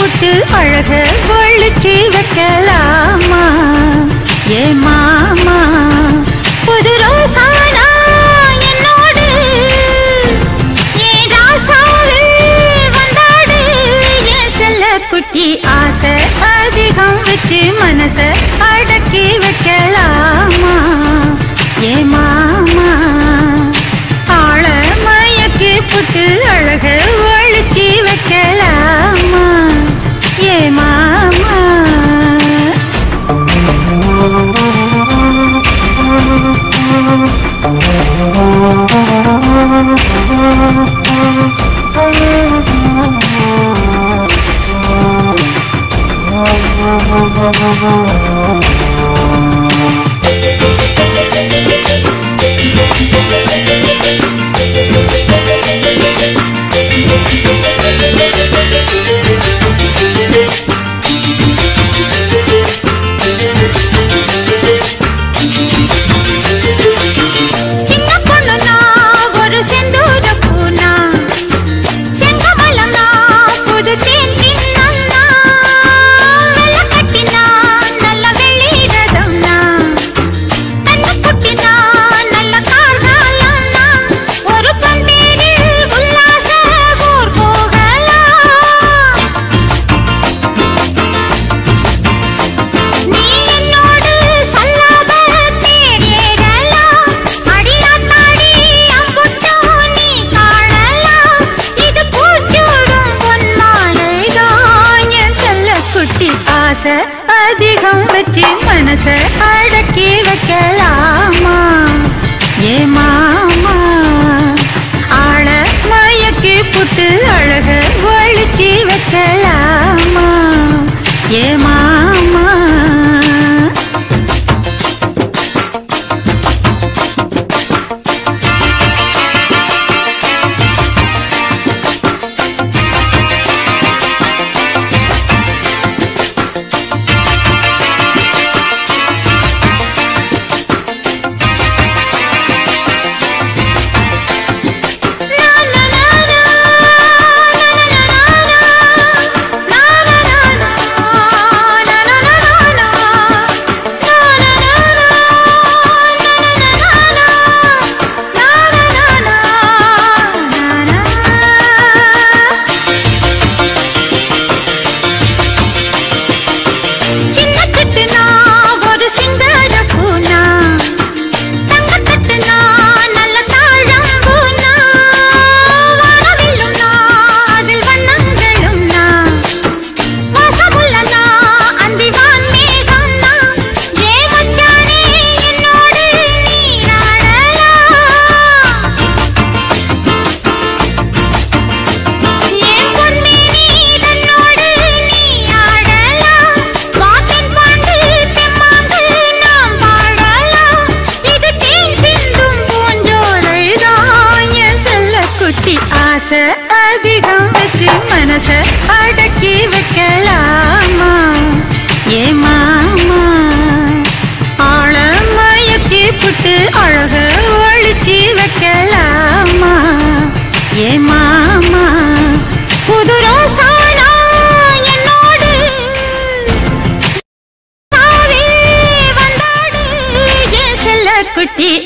புட்டு அழக ஒழிச்சு வைக்கலாமா ஏ மாமா புது ரோசானா என்னோடு ஏன் ராசாவே வந்தாடு என் செல்ல குட்டி ஆசை அதிகம் வச்சு மனச அடக்கி வைக்கலாமா ஏ மாமா ஆள மயக்கி புட்டு அழக ஒழிச்சு வைக்கலாமா ஏ மாமா சின்ன பொண்ணுனா ஒரு செந்தூர பூனா செங்கமலம்னா புது தேன் கிண்ணம்னா வெள்ள கட்டினா நல்ல வெள்ளி ரதம்னா கண்ணு குட்டினா நல்ல கார்காலம்னா ஒரு பந்தேரில் உல்லாச ஊர் போகலாம் நீ என்னோடு சொல்லாத தேரேறலாம் அடியாத்தாடி அம்புட்டோ நீ காணலாம் இது பூச்சூடும் பொன்மாலைதான் என் செல்ல குட்டி ஆசை அதிகம் வச்சு மனச அடக்கி வைக்கலாமா ஏ மாமா ஆள மயக்கி புட்டு அழக ஒழிச்சு வைக்கலாமா ஏ மாமா சின்ன கட்டுனா ஒரு சிங்கார பூனா தங்க கட்டுனா நல்ல தாழம்பூனா வானவில்லும்னா அதில் வண்ணங்களும்னா வாசமுள்ளனா அந்திவான் மேகம்னா ஏ மச்சானே என்னோடு நீராடலாம் ஏன் பொன்மேனி தன்னோடு நீ ஆடலாம் வாத்தின் பாண்டு தெம்மாங்கு நாம் பாடலாம் இது தேன் சிந்தும் பூஞ்சோலைதான் என் செல்ல குட்டி ஆசை அதிகம் வச்சு மனச அடக்கி வைக்கலாமா ஏ மாமா ஆழ மயக்கி புட்டு அழக ஒழிச்சு வைக்கலாமா ஏ மாமா புது ரோசானா என்னோடு தாவே வந்தாடு என் செல்ல குட்டி